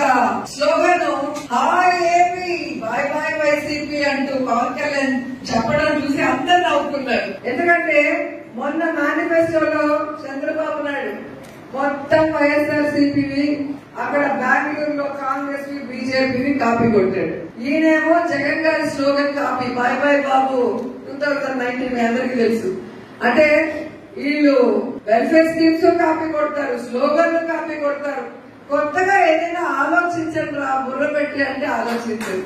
slogan hi AP bye bye YCP అంటూ పవన్ కళ్యాణ్ చెప్పడం చూసి అందరు నవ్వుకున్నారు ఎందుకంటే మొన్న మేనిఫెస్టోలో చంద్రబాబు నాయుడు మొత్తం వైఎస్ఆర్ సిపివి అక్కడ బెంగళూరులో కాంగ్రెస్ బీజేపీని కాపీ కొట్టాడు ఈయనేమో జగన్ గారి slogan copy bye bye Babu two thousand nineteen మీ అందరికీ తెలుసు అంటే వీళ్ళు వెల్ఫేర్ స్కీమ్స్ కాపీ కొడతారు స్లోగన్లు కాపీ కొడతారు కొత్తగా ఏదైనా ఆలోచించండి రా బుర్ర పెట్టి అంటే ఆలోచించండి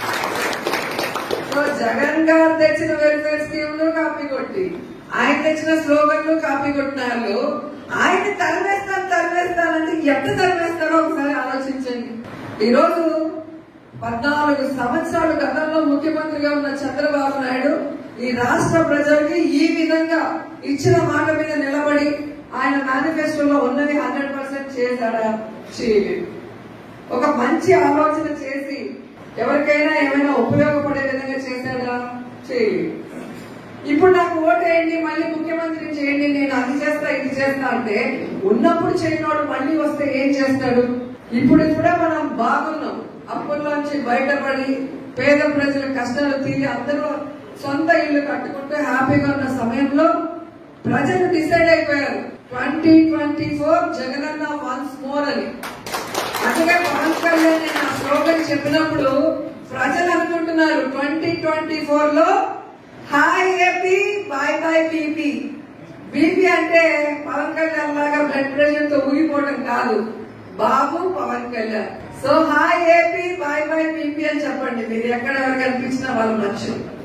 సో జగన్ గారు తెచ్చిన వెల్ఫేర్ స్కీమ్లు కాపీ కొట్టి ఆయన తెచ్చిన స్లోగన్లు కాపీ కొట్టినారు ఆయన తరిమేస్తాను తరిమేస్తానంటే ఎంత తరిమేస్తారో ఒకసారి ఆలోచించండి ఈ రోజు పద్నాలుగు సంవత్సరాలు గతంలో ముఖ్యమంత్రిగా ఉన్న చంద్రబాబు నాయుడు ఈ రాష్ట్ర ప్రజలకి ఈ విధంగా ఇచ్చిన మాట మీద నిలబడి ఆయన మేనిఫెస్టోలో ఉన్నది హండ్రెడ్ పర్సెంట్ చేశాడా చేయలేదు ఒక మంచి ఆలోచన చేసి ఎవరికైనా ఏమైనా ఉపయోగపడే విధంగా చేశాడా చేయలేదు ఇప్పుడు నాకు ఓటేయండి మళ్ళీ ముఖ్యమంత్రి చేయండి నేను అది చేస్తా ఇది చేస్తా అంటే ఉన్నప్పుడు చేయనోడు మళ్ళీ వస్తే ఏం చేస్తాడు ఇప్పుడు కూడా మనం బాగున్నాం అప్పుల్లోంచి బయటపడి పేద ప్రజల కష్టాలు తీరి అందరూ సొంత ఇల్లు కట్టుకుంటూ హ్యాపీగా ఉన్న సమయంలో ప్రజలు డిసైడ్ అయిపోయారు twenty twenty four Jagananna once more అని అందుకే పవన్ కళ్యాణ్ నేను ఆ స్లోగన్ చెప్పినప్పుడు ప్రజలు అనుకుంటున్నారు ట్వంటీ ట్వంటీ ఫోర్ లో hi AP bye bye BP BP అంటే పవన్ కళ్యాణ్ లాగా బ్లడ్ ప్రెషర్ తో ఊగిపోవడం కాదు బాబు Pawan Kalyan so hi AP bye bye BP అని చెప్పండి మీరు ఎక్కడ ఎవరు కనిపించినా వాళ్ళ మనుషులు